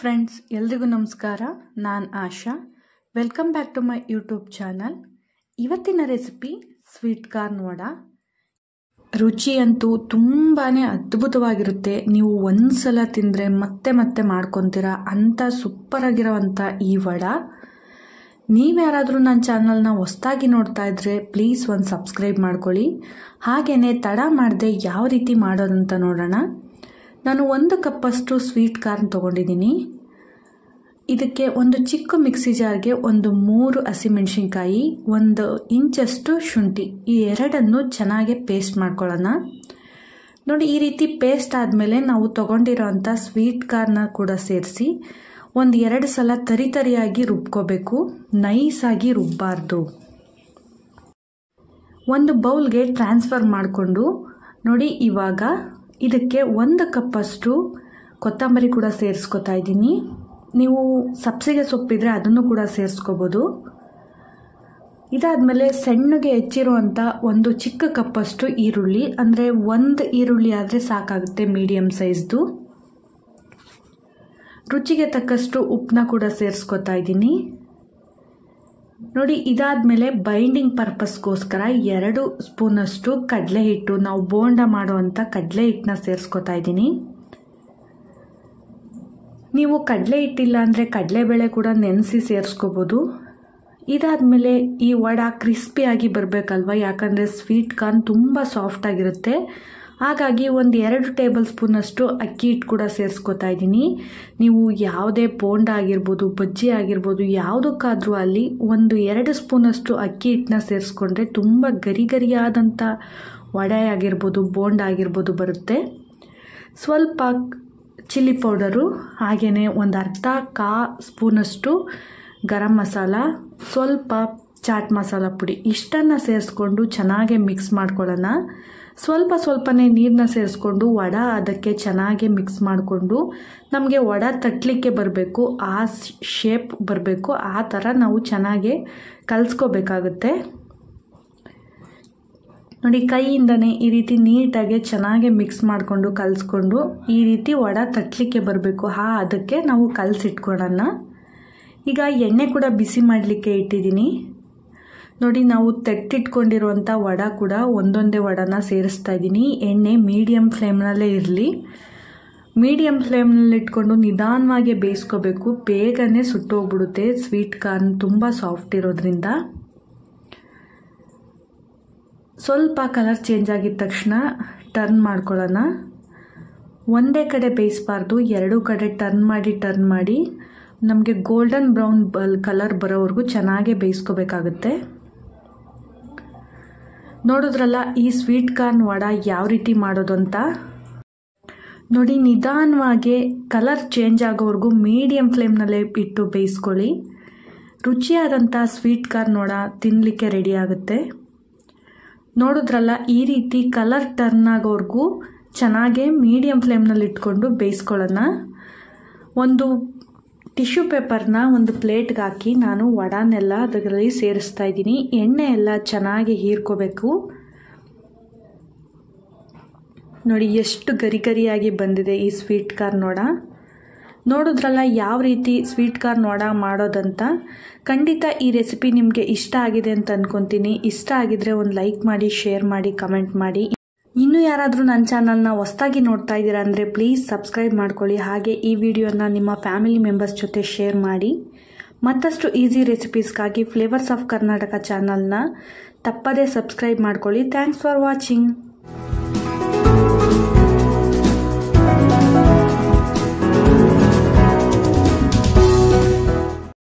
friends ಎಲ್ರಿಗೂ ನಮಸ್ಕಾರ ನಾನು Asha welcome back to my YouTube channel ಇವತ್ತಿನ ರೆಸಿಪಿ ಸ್ವೀಟ್ ಕಾರ್ನ್ ವಡ ರುಚಿ ಅಂತೂ ತುಂಬಾ ಅದ್ಭುತವಾಗಿರುತ್ತೆ ನೀವು ಒಂದ್ಸಲ ತಿಂದರೆ ಮತ್ತೆ ಮತ್ತೆ ಮಾಡ್ಕೊತೀರಾ ಅಂಥ ಸೂಪರಾಗಿರೋವಂಥ ಈ ವಡ ನೀವ್ಯಾರಾದರೂ ನನ್ನ ಚಾನಲ್ನ ಹೊಸ್ದಾಗಿ ನೋಡ್ತಾ ಇದ್ರೆ ಪ್ಲೀಸ್ ಒಂದು ಸಬ್ಸ್ಕ್ರೈಬ್ ಮಾಡ್ಕೊಳ್ಳಿ ಹಾಗೆಯೇ ತಡ ಮಾಡದೆ ಯಾವ ರೀತಿ ಮಾಡೋದಂತ ನೋಡೋಣ ನಾನು ಒಂದು ಕಪ್ಪಷ್ಟು ಸ್ವೀಟ್ ಕಾರ್ನ್ ತೊಗೊಂಡಿದ್ದೀನಿ ಇದಕ್ಕೆ ಒಂದು ಚಿಕ್ಕ ಮಿಕ್ಸಿ ಜಾರ್ಗೆ ಒಂದು ಮೂರು ಹಸಿಮೆಣಸಿನ್ಕಾಯಿ ಒಂದು ಇಂಚಷ್ಟು ಶುಂಠಿ ಈ ಎರಡನ್ನು ಚೆನ್ನಾಗಿ ಪೇಸ್ಟ್ ಮಾಡ್ಕೊಳ್ಳೋಣ ನೋಡಿ ಈ ರೀತಿ ಪೇಸ್ಟ್ ಆದಮೇಲೆ ನಾವು ತೊಗೊಂಡಿರೋವಂಥ ಸ್ವೀಟ್ ಕಾರ್ನ ಕೂಡ ಸೇರಿಸಿ ಒಂದು ಎರಡು ಸಲ ತರಿ ತರಿಯಾಗಿ ರುಬ್ಕೋಬೇಕು ನೈಸಾಗಿ ರುಬ್ಬಾರ್ದು ಒಂದು ಬೌಲ್ಗೆ ಟ್ರಾನ್ಸ್ಫರ್ ಮಾಡಿಕೊಂಡು ನೋಡಿ ಇವಾಗ ಇದಕ್ಕೆ ಒಂದು ಕಪ್ಪಷ್ಟು ಕೊತ್ತಂಬರಿ ಕೂಡ ಸೇರಿಸ್ಕೊತಾ ಇದ್ದೀನಿ ನೀವು ಸಬ್ಸಿಗೆ ಸೊಪ್ಪಿದ್ರೆ ಅದನ್ನು ಕೂಡ ಸೇರಿಸ್ಕೋಬೋದು ಇದಾದಮೇಲೆ ಸಣ್ಣಗೆ ಹೆಚ್ಚಿರುವಂಥ ಒಂದು ಚಿಕ್ಕ ಕಪ್ಪಷ್ಟು ಈರುಳ್ಳಿ ಅಂದರೆ ಒಂದು ಈರುಳ್ಳಿ ಆದರೆ ಸಾಕಾಗುತ್ತೆ ಮೀಡಿಯಮ್ ಸೈಜ್ದು ರುಚಿಗೆ ತಕ್ಕಷ್ಟು ಉಪ್ಪನ್ನ ಕೂಡ ಸೇರಿಸ್ಕೊತಾ ಇದ್ದೀನಿ ನೋಡಿ ಇದಾದಮೇಲೆ ಬೈಂಡಿಂಗ್ ಪರ್ಪಸ್ಗೋಸ್ಕರ ಎರಡು ಸ್ಪೂನಷ್ಟು ಕಡಲೆ ಹಿಟ್ಟು ನಾವು ಬೋಂಡ ಮಾಡುವಂಥ ಕಡಲೆ ಹಿಟ್ಟನ್ನ ಸೇರಿಸ್ಕೊತಾ ಇದ್ದೀನಿ ನೀವು ಕಡಲೆ ಹಿಟ್ಟಿಲ್ಲ ಅಂದರೆ ಕಡಲೆಬೇಳೆ ಕೂಡ ನೆನೆಸಿ ಸೇರಿಸ್ಕೋಬೋದು ಇದಾದಮೇಲೆ ಈ ವಡ ಕ್ರಿಸ್ಪಿಯಾಗಿ ಬರಬೇಕಲ್ವ ಯಾಕಂದರೆ ಸ್ವೀಟ್ ಕಾರ್ನ್ ತುಂಬ ಸಾಫ್ಟಾಗಿರುತ್ತೆ ಹಾಗಾಗಿ ಒಂದು ಎರಡು ಟೇಬಲ್ ಸ್ಪೂನಷ್ಟು ಅಕ್ಕಿ ಹಿಟ್ಟು ಕೂಡ ಸೇರಿಸ್ಕೊತಾ ಇದ್ದೀನಿ ನೀವು ಯಾವುದೇ ಬೋಂಡ ಆಗಿರ್ಬೋದು ಬಜ್ಜಿ ಆಗಿರ್ಬೋದು ಯಾವುದಕ್ಕಾದರೂ ಅಲ್ಲಿ ಒಂದು ಎರಡು ಸ್ಪೂನಷ್ಟು ಅಕ್ಕಿ ಹಿಟ್ಟನ್ನ ಸೇರಿಸ್ಕೊಂಡ್ರೆ ತುಂಬ ಗರಿ ಗರಿಯಾದಂಥ ವಡೆ ಆಗಿರ್ಬೋದು ಬೋಂಡ ಆಗಿರ್ಬೋದು ಬರುತ್ತೆ ಸ್ವಲ್ಪ ಚಿಲ್ಲಿ ಪೌಡರು ಹಾಗೆಯೇ ಒಂದು ಅರ್ಧ ಕಾ ಸ್ಪೂನಷ್ಟು ಗರಂ ಮಸಾಲ ಸ್ವಲ್ಪ ಚಾಟ್ ಮಸಾಲ ಪುಡಿ ಇಷ್ಟನ್ನು ಸೇರಿಸ್ಕೊಂಡು ಚೆನ್ನಾಗಿ ಮಿಕ್ಸ್ ಮಾಡ್ಕೊಳ್ಳೋಣ ಸ್ವಲ್ಪ ಸ್ವಲ್ಪನೇ ನೀರನ್ನ ಸೇರಿಸ್ಕೊಂಡು ವಡ ಅದಕ್ಕೆ ಚೆನ್ನಾಗಿ ಮಿಕ್ಸ್ ಮಾಡಿಕೊಂಡು ನಮಗೆ ವಡ ತಟ್ಟಲಿಕ್ಕೆ ಬರಬೇಕು ಆ ಶೇಪ್ ಬರಬೇಕು ಆ ಥರ ನಾವು ಚೆನ್ನಾಗಿ ಕಲಿಸ್ಕೋಬೇಕಾಗುತ್ತೆ ನೋಡಿ ಕೈಯಿಂದನೇ ಈ ರೀತಿ ನೀಟಾಗಿ ಚೆನ್ನಾಗಿ ಮಿಕ್ಸ್ ಮಾಡಿಕೊಂಡು ಕಲಿಸ್ಕೊಂಡು ಈ ರೀತಿ ವಡ ತಟ್ಟಲಿಕ್ಕೆ ಬರಬೇಕು ಹಾ ಅದಕ್ಕೆ ನಾವು ಕಲಸಿಟ್ಕೊಳ್ಳೋಣ ಈಗ ಎಣ್ಣೆ ಕೂಡ ಬಿಸಿ ಮಾಡಲಿಕ್ಕೆ ಇಟ್ಟಿದ್ದೀನಿ ನೋಡಿ ನಾವು ತೆಟ್ಟಿಟ್ಕೊಂಡಿರುವಂಥ ವಡ ಕೂಡ ಒಂದೊಂದೇ ವಡನ ಸೇರಿಸ್ತಾ ಇದ್ದೀನಿ ಎಣ್ಣೆ ಮೀಡಿಯಮ್ ಫ್ಲೇಮ್ನಲ್ಲೇ ಇರಲಿ ಮೀಡಿಯಮ್ ಫ್ಲೇಮ್ನಲ್ಲಿ ಇಟ್ಕೊಂಡು ನಿಧಾನವಾಗಿ ಬೇಯಿಸ್ಕೋಬೇಕು ಬೇಗನೆ ಸುಟ್ಟೋಗ್ಬಿಡುತ್ತೆ ಸ್ವೀಟ್ ಕಾರ್ನ್ ತುಂಬ ಸಾಫ್ಟ್ ಇರೋದ್ರಿಂದ ಸ್ವಲ್ಪ ಕಲರ್ ಚೇಂಜ್ ಆಗಿದ ತಕ್ಷಣ ಟರ್ನ್ ಮಾಡ್ಕೊಳ್ಳೋಣ ಒಂದೇ ಕಡೆ ಬೇಯಿಸಬಾರ್ದು ಎರಡೂ ಕಡೆ ಟರ್ನ್ ಮಾಡಿ ಟರ್ನ್ ಮಾಡಿ ನಮಗೆ ಗೋಲ್ಡನ್ ಬ್ರೌನ್ ಬಲ್ ಕಲರ್ ಬರೋವರೆಗೂ ಚೆನ್ನಾಗೇ ಬೇಯಿಸ್ಕೋಬೇಕಾಗುತ್ತೆ ನೋಡಿದ್ರಲ್ಲ ಈ ಸ್ವೀಟ್ ಕಾರ್ನ್ ವಡ ಯಾವ ರೀತಿ ಮಾಡೋದು ಅಂತ ನೋಡಿ ನಿಧಾನವಾಗಿ ಕಲರ್ ಚೇಂಜ್ ಆಗೋವರೆಗೂ ಮೀಡಿಯಮ್ ಫ್ಲೇಮ್ನಲ್ಲೇ ಇಟ್ಟು ಬೇಯಿಸ್ಕೊಳ್ಳಿ ರುಚಿಯಾದಂಥ ಸ್ವೀಟ್ ಕಾರ್ನ್ ವಡ ತಿನ್ನಲಿಕ್ಕೆ ರೆಡಿ ಆಗುತ್ತೆ ನೋಡಿದ್ರಲ್ಲ ಈ ರೀತಿ ಕಲರ್ ಟರ್ನ್ ಆಗೋವರೆಗೂ ಚೆನ್ನಾಗೇ ಮೀಡಿಯಮ್ ಫ್ಲೇಮ್ನಲ್ಲಿ ಇಟ್ಕೊಂಡು ಬೇಯಿಸ್ಕೊಳ್ಳೋಣ ಒಂದು ಟಿಶ್ಯೂ ಪೇಪರ್ನ ಒಂದು ಪ್ಲೇಟ್ಗೆ ಹಾಕಿ ನಾನು ವಡನೆಲ್ಲ ಅದರಲ್ಲಿ ಸೇರಿಸ್ತಾ ಇದ್ದೀನಿ ಎಣ್ಣೆ ಎಲ್ಲ ಚೆನ್ನಾಗಿ ಹೀರ್ಕೋಬೇಕು ನೋಡಿ ಎಷ್ಟು ಗರಿ ಗರಿಯಾಗಿ ಬಂದಿದೆ ಈ ಸ್ವೀಟ್ ಕಾರ್ನ್ ವಡ ನೋಡಿದ್ರಲ್ಲ ಯಾವ ರೀತಿ ಸ್ವೀಟ್ ಕಾರ್ನ್ ವಡ ಮಾಡೋದಂತ ಖಂಡಿತ ಈ ರೆಸಿಪಿ ನಿಮಗೆ ಇಷ್ಟ ಆಗಿದೆ ಅಂತ ಅಂದ್ಕೊತೀನಿ ಇಷ್ಟ ಆಗಿದ್ರೆ ಒಂದು ಲೈಕ್ ಮಾಡಿ ಶೇರ್ ಮಾಡಿ ಕಮೆಂಟ್ ಮಾಡಿ ಇನ್ನೂ ಯಾರಾದರೂ ನನ್ನ ಚಾನಲ್ನ ಹೊಸ್ದಾಗಿ ನೋಡ್ತಾ ಇದ್ದೀರಾ ಅಂದರೆ ಪ್ಲೀಸ್ ಸಬ್ಸ್ಕ್ರೈಬ್ ಮಾಡ್ಕೊಳ್ಳಿ ಹಾಗೆ ಈ ವಿಡಿಯೋನ ನಿಮ್ಮ ಫ್ಯಾಮಿಲಿ ಮೆಂಬರ್ಸ್ ಜೊತೆ ಶೇರ್ ಮಾಡಿ ಮತ್ತಷ್ಟು ಈಸಿ ರೆಸಿಪೀಸ್ಗಾಗಿ ಫ್ಲೇವರ್ಸ್ ಆಫ್ ಕರ್ನಾಟಕ ಚಾನಲ್ನ ತಪ್ಪದೇ ಸಬ್ಸ್ಕ್ರೈಬ್ ಮಾಡ್ಕೊಳ್ಳಿ ಥ್ಯಾಂಕ್ಸ್ ಫಾರ್ ವಾಚಿಂಗ್